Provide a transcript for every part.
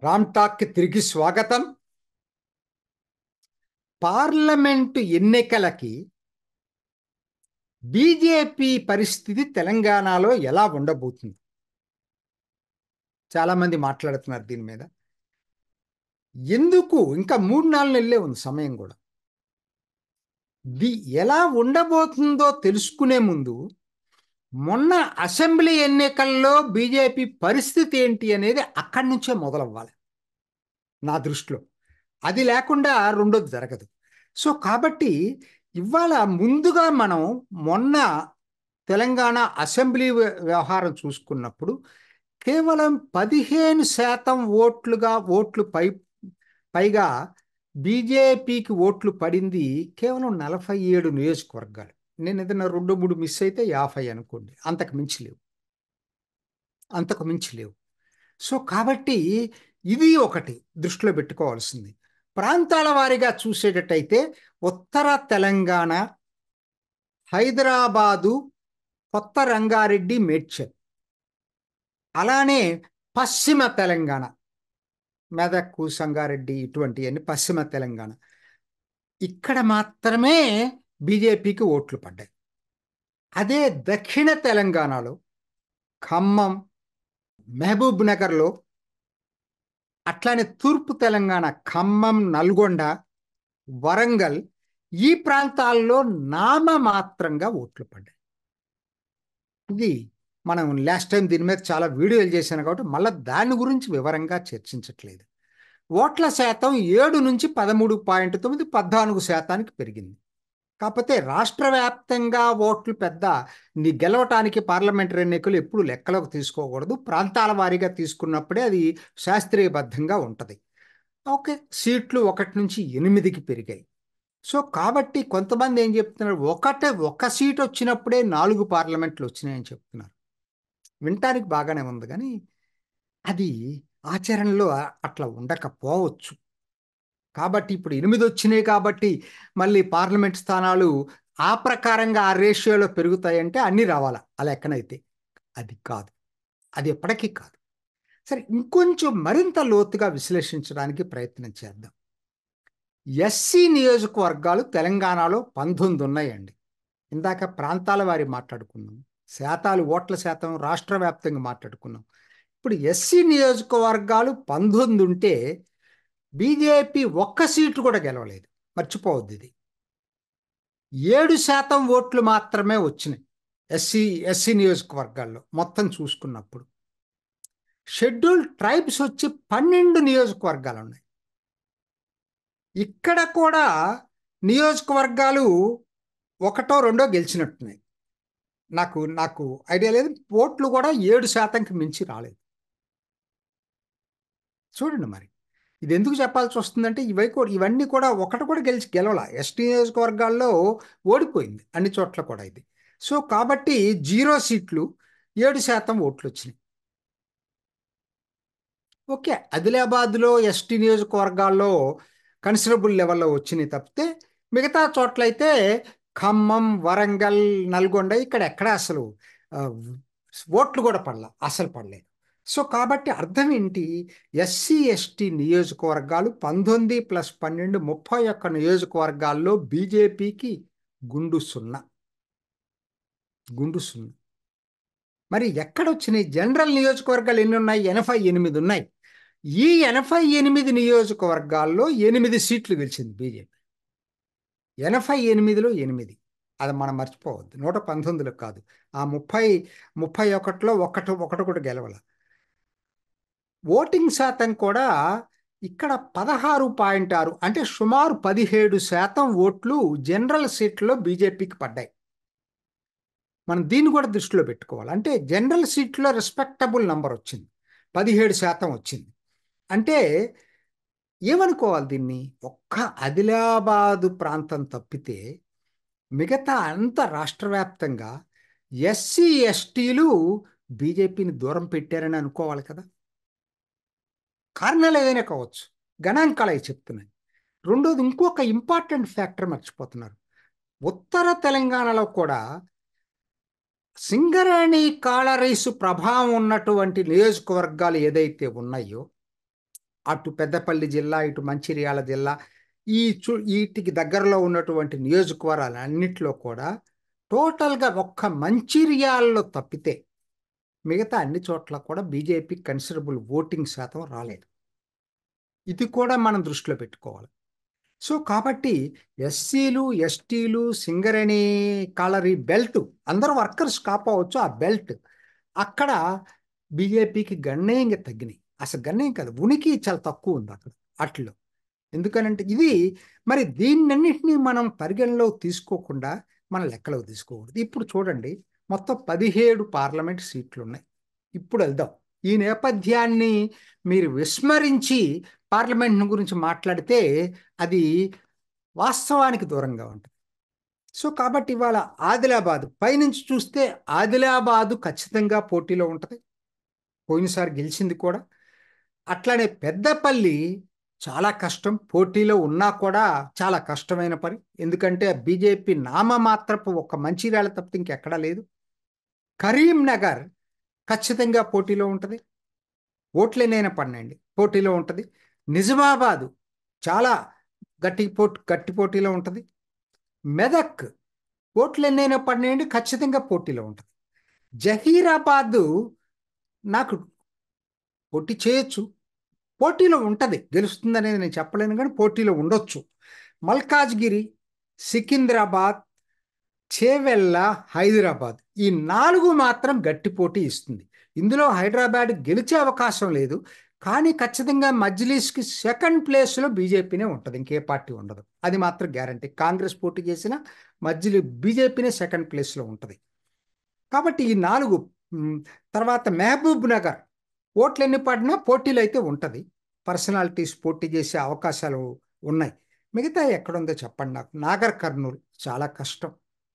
రామ్ టాక్కి తిరిగి స్వాగతం పార్లమెంటు ఎన్నికలకి బీజేపీ పరిస్థితి తెలంగాణలో ఎలా ఉండబోతుంది చాలామంది మాట్లాడుతున్నారు దీని మీద ఎందుకు ఇంకా మూడు నాలుగు నెలలే ఉంది సమయం కూడా ది ఎలా ఉండబోతుందో తెలుసుకునే ముందు మొన్న అసెంబ్లీ ఎన్నికల్లో బీజేపీ పరిస్థితి ఏంటి అనేది అక్కడి నుంచే మొదలవ్వాలి నా దృష్టిలో అది లేకుండా రెండోది జరగదు సో కాబట్టి ఇవాళ ముందుగా మనం మొన్న తెలంగాణ అసెంబ్లీ వ్యవహారం చూసుకున్నప్పుడు కేవలం పదిహేను శాతం ఓట్లుగా ఓట్లు పై పైగా బీజేపీకి ఓట్లు పడింది కేవలం నలభై ఏడు నియోజకవర్గాలు నేను ఏదైనా రెండు మూడు మిస్ అయితే యాభై అనుకోండి అంతకు మించి లేవు అంతకు మించి లేవు సో కాబట్టి ఇది ఒకటి దృష్టిలో పెట్టుకోవాల్సింది ప్రాంతాల వారీగా చూసేటట్టయితే ఉత్తర తెలంగాణ హైదరాబాదు కొత్త రంగారెడ్డి మేడ్చల్ అలానే పశ్చిమ తెలంగాణ మెదక్కు సంగారెడ్డి ఇటువంటివన్నీ పశ్చిమ తెలంగాణ ఇక్కడ మాత్రమే బీజేపీకి ఓట్లు పడ్డాయి అదే దక్షిణ తెలంగాణలో ఖమ్మం మహబూబ్ నగర్లో అట్లానే తూర్పు తెలంగాణ ఖమ్మం నల్గొండ వరంగల్ ఈ ప్రాంతాల్లో నామమాత్రంగా ఓట్లు పడ్డాయి ఇది మనం లాస్ట్ టైం దీని మీద చాలా వీడియోలు చేశాను కాబట్టి మళ్ళీ దాని గురించి వివరంగా చర్చించట్లేదు ఓట్ల శాతం ఏడు నుంచి పదమూడు పాయింట్ తొమ్మిది పద్నాలుగు శాతానికి పెరిగింది కాకపోతే రాష్ట్ర వ్యాప్తంగా ఓట్లు పెద్ద నీ గెలవటానికి పార్లమెంటరీ ఎన్నికలు ఎప్పుడు లెక్కలోకి తీసుకోకూడదు ప్రాంతాల వారీగా తీసుకున్నప్పుడే అది శాస్త్రీయబద్ధంగా ఉంటుంది ఓకే సీట్లు ఒకటి నుంచి ఎనిమిదికి పెరిగాయి సో కాబట్టి కొంతమంది ఏం చెప్తున్నారు ఒకటే ఒక సీట్ వచ్చినప్పుడే నాలుగు పార్లమెంట్లు వచ్చినాయని చెప్తున్నారు వినటానికి బాగానే ఉంది కానీ అది ఆచరణలో అట్లా ఉండకపోవచ్చు కాబట్టి ఇప్పుడు ఎనిమిది వచ్చినాయి కాబట్టి మళ్ళీ పార్లమెంట్ స్థానాలు ఆ ప్రకారంగా ఆ రేషియోలో పెరుగుతాయంటే అన్నీ రావాలా ఆ లెక్కనైతే అది కాదు అది ఎప్పటికీ కాదు సరే ఇంకొంచెం మరింత లోతుగా విశ్లేషించడానికి ప్రయత్నం చేద్దాం ఎస్సీ నియోజకవర్గాలు తెలంగాణలో పంతొమ్మిది ఉన్నాయండి ఇందాక ప్రాంతాల వారి మాట్లాడుకున్నాం శాతాలు ఓట్ల శాతం రాష్ట్ర వ్యాప్తంగా మాట్లాడుకున్నాం ఇప్పుడు ఎస్సీ నియోజకవర్గాలు పంతొమ్మిది ఉంటే బీజేపీ ఒక్క సీటు కూడా గెలవలేదు మర్చిపోవద్దు ఇది ఏడు శాతం ఓట్లు మాత్రమే వచ్చినాయి ఎస్సీ ఎస్సీ నియోజకవర్గాల్లో మొత్తం చూసుకున్నప్పుడు షెడ్యూల్ ట్రైబ్స్ వచ్చి పన్నెండు నియోజకవర్గాలు ఉన్నాయి ఇక్కడ కూడా నియోజకవర్గాలు ఒకటో రెండో గెలిచినట్టున్నాయి నాకు నాకు ఐడియా లేదు ఓట్లు కూడా ఏడు శాతంకి మించి రాలేదు చూడండి మరి ఇది ఎందుకు చెప్పాల్సి వస్తుందంటే ఇవి కూడా ఇవన్నీ కూడా ఒకటి కూడా గెలిచి గెలవాల ఎస్టీ నియోజకవర్గాల్లో ఓడిపోయింది అన్ని చోట్ల కూడా ఇది సో కాబట్టి జీరో సీట్లు ఏడు శాతం ఓట్లు వచ్చినాయి ఓకే ఆదిలాబాద్లో ఎస్టీ నియోజకవర్గాల్లో కన్సిడరబుల్ లెవెల్లో వచ్చినాయి తప్పితే మిగతా చోట్లయితే ఖమ్మం వరంగల్ నల్గొండ ఇక్కడ ఎక్కడ అసలు ఓట్లు కూడా పడల అసలు పడలేదు సో కాబట్టి అర్థం ఏంటి ఎస్సీ ఎస్టీ నియోజకవర్గాలు పంతొమ్మిది ప్లస్ పన్నెండు ముప్పై ఒక్క నియోజకవర్గాల్లో బీజేపీకి గుండు సున్నా గుండు సున్నా మరి ఎక్కడొచ్చినాయి జనరల్ నియోజకవర్గాలు ఎన్ని ఉన్నాయి ఎనభై ఎనిమిది ఉన్నాయి ఈ ఎనభై ఎనిమిది నియోజకవర్గాల్లో ఎనిమిది సీట్లు గెలిచింది బీజేపీ ఎనభై ఎనిమిదిలో ఎనిమిది అది మనం మర్చిపోవద్దు నూట పంతొమ్మిదిలో కాదు ఆ ముప్పై ముప్పై ఒకటిలో ఒకటి ఒకటి కూడా గెలవల ఓటింగ్ శాతం కూడా ఇక్కడ పదహారు పాయింట్ ఆరు అంటే సుమారు పదిహేడు శాతం ఓట్లు జనరల్ సీట్లో బీజేపీకి పడ్డాయి మనం దీన్ని కూడా దృష్టిలో పెట్టుకోవాలి అంటే జనరల్ సీట్లో రెస్పెక్టబుల్ నంబర్ వచ్చింది పదిహేడు శాతం వచ్చింది అంటే ఏమనుకోవాలి దీన్ని ఒక్క ఆదిలాబాదు ప్రాంతం తప్పితే మిగతా అంత రాష్ట్ర వ్యాప్తంగా ఎస్సీ ఎస్టీలు బీజేపీని దూరం పెట్టారని అనుకోవాలి కదా కారణాలు ఏదైనా కావచ్చు గణాంకాలు అవి చెప్తున్నాయి రెండోది ఇంకొక ఇంపార్టెంట్ ఫ్యాక్టర్ మర్చిపోతున్నారు ఉత్తర తెలంగాణలో కూడా సింగరేణి కాళరైసు ప్రభావం ఉన్నటువంటి నియోజకవర్గాలు ఏదైతే ఉన్నాయో అటు పెద్దపల్లి జిల్లా ఇటు మంచిర్యాల జిల్లా ఈ చు వీటికి దగ్గరలో ఉన్నటువంటి నియోజకవర్గాలు అన్నిట్లో కూడా టోటల్గా ఒక్క మంచిర్యాలలో తప్పితే మిగతా అన్ని చోట్ల కూడా బీజేపీ కన్సిడరబుల్ ఓటింగ్ శాతం రాలేదు ఇది కూడా మనం దృష్టిలో పెట్టుకోవాలి సో కాబట్టి ఎస్సీలు ఎస్టీలు సింగరేణి కాలరీ బెల్ట్ అందరూ వర్కర్స్ కాపావచ్చు ఆ బెల్ట్ అక్కడ బీజేపీకి గణనీయంగా తగ్గినాయి అసలు గణనీయం కాదు ఉనికి చాలా తక్కువ ఉంది అక్కడ అట్లో ఎందుకనంటే ఇది మరి దీన్నన్నింటినీ మనం పరిగణలో తీసుకోకుండా మన లెక్కలోకి తీసుకోకూడదు ఇప్పుడు చూడండి మొత్తం పదిహేడు పార్లమెంట్ సీట్లు ఉన్నాయి ఇప్పుడు వెళ్దాం ఈ నేపథ్యాన్ని మీరు విస్మరించి పార్లమెంట్ గురించి మాట్లాడితే అది వాస్తవానికి దూరంగా ఉంటుంది సో కాబట్టి ఇవాళ ఆదిలాబాద్ పైనుంచి చూస్తే ఆదిలాబాదు ఖచ్చితంగా పోటీలో ఉంటుంది పోయినసారి గెలిచింది కూడా అట్లానే పెద్దపల్లి చాలా కష్టం పోటీలో ఉన్నా కూడా చాలా కష్టమైన పని ఎందుకంటే బీజేపీ నామమాత్రపు ఒక మంచిర్యాల తప్పితే ఇంకెక్కడా లేదు కరీంనగర్ ఖచ్చితంగా పోటీలో ఉంటుంది ఓట్లేనైనా పన్నెండు పోటీలో ఉంటుంది నిజామాబాదు చాలా గట్టి పోటీ గట్టి పోటీలో ఉంటుంది మెదక్ ఓట్లు ఎన్నైనా పన్నెండు ఖచ్చితంగా పోటీలో ఉంటుంది జహీరాబాదు నాకు పోటీ చేయొచ్చు పోటీలో ఉంటుంది గెలుస్తుందనేది నేను చెప్పలేను కానీ పోటీలో ఉండొచ్చు మల్కాజ్గిరి సికింద్రాబాద్ చేవెళ్ళ హైదరాబాద్ ఈ నాలుగు మాత్రం గట్టి పోటీ ఇస్తుంది ఇందులో హైదరాబాద్ గెలిచే అవకాశం లేదు కానీ ఖచ్చితంగా మజ్లీస్కి సెకండ్ ప్లేస్లో బీజేపీనే ఉంటుంది ఇంకే పార్టీ ఉండదు అది మాత్రం గ్యారంటీ కాంగ్రెస్ పోటీ చేసిన మజ్లీ బీజేపీనే సెకండ్ ప్లేస్లో ఉంటుంది కాబట్టి ఈ నాలుగు తర్వాత మహబూబ్ నగర్ ఓట్లు ఎన్ని పడినా పోటీలు అయితే ఉంటుంది పర్సనాలిటీస్ పోటీ చేసే అవకాశాలు ఉన్నాయి మిగతా ఎక్కడుందో చెప్పండి నాకు నాగర్ కర్నూలు చాలా కష్టం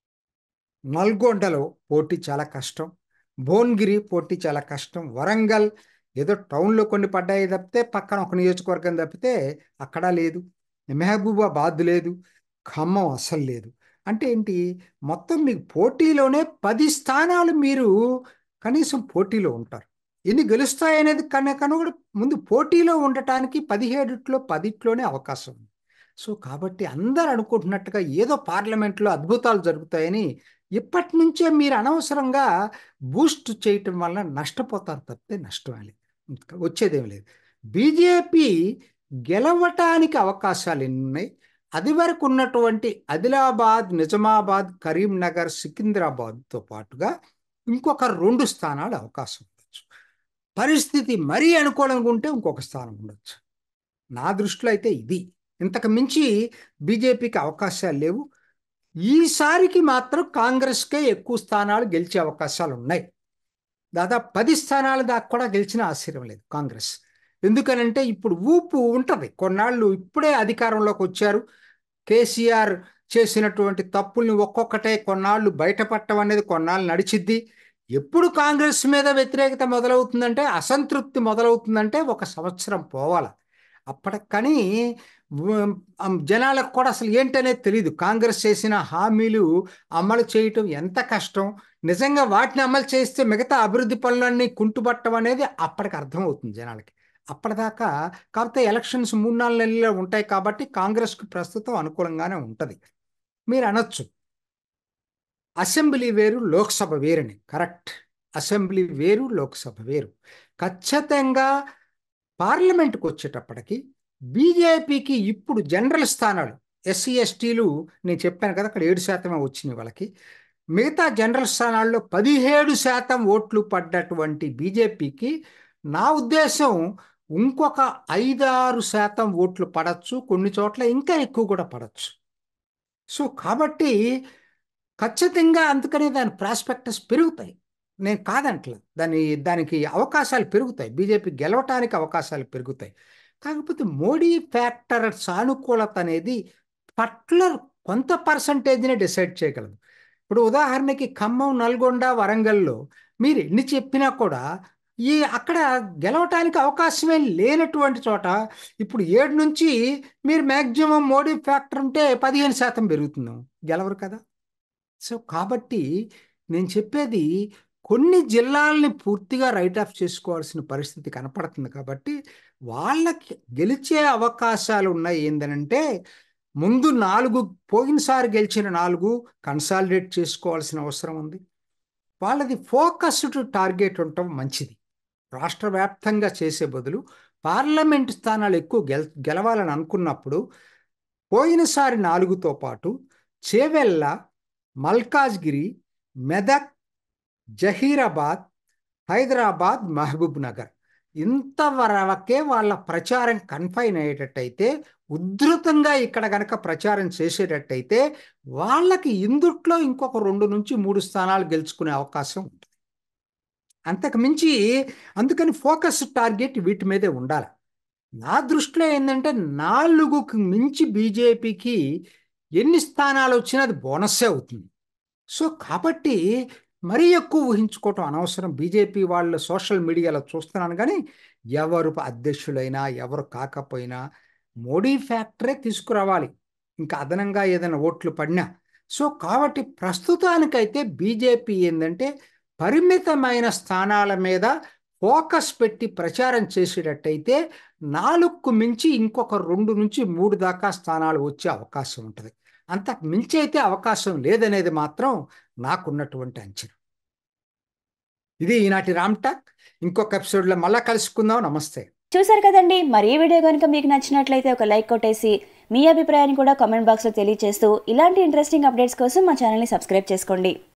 నల్గొండలో పోటీ చాలా కష్టం భువనగిరి పోటీ చాలా కష్టం వరంగల్ ఏదో టౌన్లో కొన్ని పడ్డాయి తప్పితే పక్కన ఒక నియోజకవర్గం తప్పితే అక్కడా లేదు మెహబూబాబాద్ లేదు ఖమ్మం అస్సలు లేదు అంటే ఏంటి మొత్తం మీకు పోటీలోనే పది స్థానాలు మీరు కనీసం పోటీలో ఉంటారు ఎన్ని గెలుస్తాయనేది కన్నా కన్నా కూడా ముందు పోటీలో ఉండటానికి పదిహేడుట్లో పదిట్లోనే అవకాశం ఉంది సో కాబట్టి అందరు అనుకుంటున్నట్టుగా ఏదో పార్లమెంట్లో అద్భుతాలు జరుగుతాయని ఇప్పటి నుంచే మీరు అనవసరంగా బూస్ట్ చేయటం వల్ల నష్టపోతారు తప్పితే నష్టం లేదు వచ్చేదేం లేదు బీజేపీ గెలవటానికి అవకాశాలు ఎన్ని ఉన్నాయి అది వరకు ఉన్నటువంటి ఆదిలాబాద్ నిజామాబాద్ కరీంనగర్ సికింద్రాబాద్తో పాటుగా ఇంకొక రెండు స్థానాలు అవకాశం ఉండొచ్చు పరిస్థితి మరీ అనుకూలంగా ఉంటే ఇంకొక స్థానం ఉండొచ్చు నా దృష్టిలో అయితే ఇది ఇంతకు మించి బీజేపీకి అవకాశాలు లేవు ఈసారికి మాత్రం కాంగ్రెస్కే ఎక్కువ స్థానాలు గెలిచే అవకాశాలు ఉన్నాయి దాదాపు పది స్థానాల దాకా కూడా గెలిచిన ఆశ్చర్యం లేదు కాంగ్రెస్ ఎందుకనంటే ఇప్పుడు ఊపు ఉంటుంది కొన్నాళ్ళు ఇప్పుడే అధికారంలోకి వచ్చారు కేసీఆర్ చేసినటువంటి తప్పుల్ని ఒక్కొక్కటే కొన్నాళ్ళు బయటపడటం అనేది కొన్నాళ్ళు నడిచిద్ది ఎప్పుడు కాంగ్రెస్ మీద వ్యతిరేకత మొదలవుతుందంటే అసంతృప్తి మొదలవుతుందంటే ఒక సంవత్సరం పోవాలి అప్పటికి కానీ జనాలకు కూడా అసలు ఏంటనేది తెలియదు కాంగ్రెస్ చేసిన హామీలు అమలు చేయటం ఎంత కష్టం నిజంగా వాటిని అమలు చేస్తే మిగతా అభివృద్ధి పనులన్నీ కుంటుపట్టడం అనేది అప్పటికి అర్థమవుతుంది జనాలకి అప్పటిదాకా కాకపోతే ఎలక్షన్స్ మూడు నాలుగు నెలల్లో ఉంటాయి కాబట్టి కాంగ్రెస్కి ప్రస్తుతం అనుకూలంగానే ఉంటుంది మీరు అనొచ్చు అసెంబ్లీ వేరు లోక్సభ వేరని కరెక్ట్ అసెంబ్లీ వేరు లోక్సభ వేరు ఖచ్చితంగా పార్లమెంట్కి వచ్చేటప్పటికి బీజేపీకి ఇప్పుడు జనరల్ స్థానాలు ఎస్సీ ఎస్టీలు నేను చెప్పాను కదా అక్కడ ఏడు శాతమే వచ్చినాయి వాళ్ళకి మిగతా జనరల్ స్థానాల్లో పదిహేడు శాతం ఓట్లు పడ్డటువంటి బీజేపీకి నా ఉద్దేశం ఇంకొక ఐదారు శాతం ఓట్లు పడచ్చు కొన్ని చోట్ల ఇంకా ఎక్కువ కూడా పడచ్చు సో కాబట్టి ఖచ్చితంగా అందుకనే దాని ప్రాస్పెక్టస్ పెరుగుతాయి నేను కాదంటలే దాని దానికి అవకాశాలు పెరుగుతాయి బీజేపీ గెలవటానికి అవకాశాలు పెరుగుతాయి కాకపోతే మోడీ ఫ్యాక్టర్ సానుకూలత అనేది పర్టికులర్ కొంత పర్సంటేజ్నే డిసైడ్ చేయగలదు ఇప్పుడు ఉదాహరణకి ఖమ్మం నల్గొండ వరంగల్లో మీరు ఎన్ని చెప్పినా కూడా ఈ అక్కడ గెలవటానికి అవకాశమే లేనటువంటి చోట ఇప్పుడు ఏడు నుంచి మీరు మ్యాక్సిమం మోడీ ఫ్యాక్టర్ ఉంటే పదిహేను శాతం పెరుగుతున్నాం గెలవరు కదా సో కాబట్టి నేను చెప్పేది కొన్ని జిల్లాలని పూర్తిగా రైట్ ఆఫ్ చేసుకోవాల్సిన పరిస్థితి కనపడుతుంది కాబట్టి వాళ్ళకి గెలిచే అవకాశాలు ఉన్నాయి ఏంటంటే ముందు నాలుగు పోయినసారి గెలిచిన నాలుగు కన్సాలిడేట్ చేసుకోవాల్సిన అవసరం ఉంది వాళ్ళది ఫోకస్డ్ టార్గెట్ ఉండటం మంచిది రాష్ట్ర వ్యాప్తంగా చేసే బదులు పార్లమెంట్ స్థానాలు ఎక్కువ గెల్ గెలవాలని అనుకున్నప్పుడు పోయినసారి నాలుగుతో పాటు చేవెళ్ళ మల్కాజ్గిరి మెదక్ జహీరాబాద్ హైదరాబాద్ మహబూబ్ నగర్ ఇంతవరకే వాళ్ళ ప్రచారం కన్ఫైన్ అయ్యేటట్టయితే ఉధృతంగా ఇక్కడ కనుక ప్రచారం చేసేటట్టయితే వాళ్ళకి ఇందుట్లో ఇంకొక రెండు నుంచి మూడు స్థానాలు గెలుచుకునే అవకాశం ఉంటుంది అంతకు మించి అందుకని ఫోకస్ టార్గెట్ వీటి మీదే ఉండాలి నా దృష్టిలో ఏంటంటే నాలుగుకి మించి బీజేపీకి ఎన్ని స్థానాలు వచ్చినా అది బోనస్సే అవుతుంది సో కాబట్టి మరీ ఎక్కువ ఊహించుకోవటం అనవసరం బీజేపీ వాళ్ళు సోషల్ మీడియాలో చూస్తున్నాను కానీ ఎవరు అధ్యక్షులైనా ఎవరు కాకపోయినా మోడీ ఫ్యాక్టరే తీసుకురావాలి ఇంకా అదనంగా ఏదైనా ఓట్లు పడినా సో కాబట్టి ప్రస్తుతానికైతే బీజేపీ ఏంటంటే పరిమితమైన స్థానాల మీద ఫోకస్ పెట్టి ప్రచారం చేసేటట్టయితే నాలుగుకు మించి ఇంకొక రెండు నుంచి మూడు దాకా స్థానాలు వచ్చే అవకాశం ఉంటుంది అంత మించి అయితే అవకాశం లేదనేది మాత్రం నాకున్నటువంటి అంచనా ఇది ఈనాటి రామ్ టాక్ ఇంకొక ఎపిసోడ్లో మళ్ళా కలుసుకుందాం నమస్తే చూసారు కదండి మరి ఈ వీడియో కనుక మీకు నచ్చినట్లయితే ఒక లైక్ కొట్టేసి మీ అభిప్రాయాన్ని కూడా కామెంట్ బాక్స్లో తెలియజేస్తూ ఇలాంటి ఇంట్రెస్టింగ్ అప్డేట్స్ కోసం మా ఛానల్ని సబ్స్క్రైబ్ చేసుకోండి